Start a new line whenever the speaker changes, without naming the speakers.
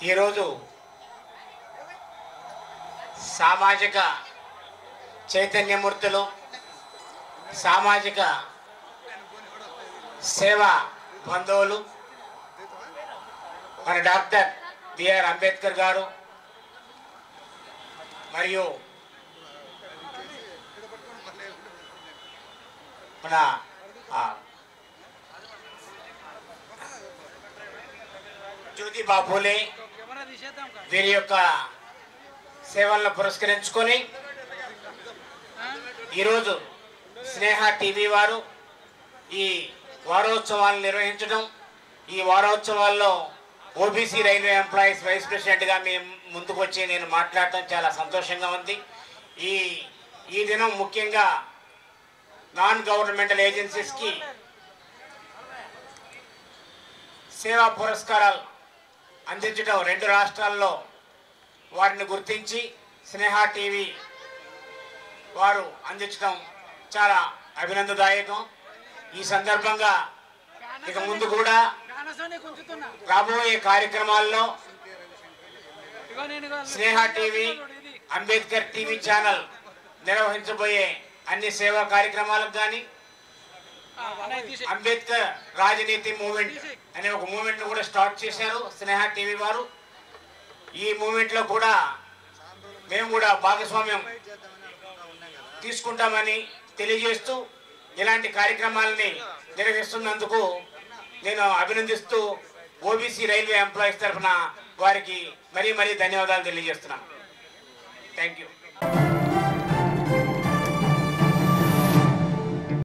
ఈరోజు సామాజిక చైతన్యమూర్తులు సామాజిక సేవా బంధువులు మన డాక్టర్ బిఆర్ అంబేద్కర్ గారు మరియు మన ఆ, జ్యోతిబా ఫూలే వీరి యొక్క సేవలను పురస్కరించుకొని ఈరోజు స్నేహ టీవీ వారు ఈ వారోత్సవాలను నిర్వహించడం ఈ వారోత్సవాల్లో ఓబీసీ రైల్వే ఎంప్లాయీస్ వైస్ ప్రెసిడెంట్గా మేము ముందుకు వచ్చి నేను మాట్లాడటం చాలా సంతోషంగా ఉంది ఈ ఈ దినం ముఖ్యంగా నాన్ గవర్నమెంటల్ ఏజెన్సీస్కి సేవా పురస్కారాలు అందించడం రెండు రాష్ట్రాల్లో వారిని గుర్తించి స్నేహ టీవీ వారు అందించడం చాలా అభినందదాయకం ఈ సందర్భంగా ఇక ముందు కూడా రాబోయే కార్యక్రమాల్లో Sneha TV Ambedkar TV channel నిర్వహించబోయే అన్ని సేవా కార్యక్రమాలకు కానీ అంబేద్కర్ రాజనీతి మూవ్మెంట్ అనే ఒక మూవ్మెంట్ కూడా స్టార్ట్ చేశారు స్నేహ టీవీ వారు ఈ మూవ్మెంట్ లో కూడా మేము కూడా భాగస్వామ్యం తీసుకుంటామని తెలియజేస్తూ ఇలాంటి కార్యక్రమాలని నిర్వహిస్తున్నందుకు నేను అభినందిస్తూ ఓబీసీ రైల్వే ఎంప్లాయీస్ తరఫున వారికి మరీ మరీ ధన్యవాదాలు తెలియజేస్తున్నాను థ్యాంక్ యూ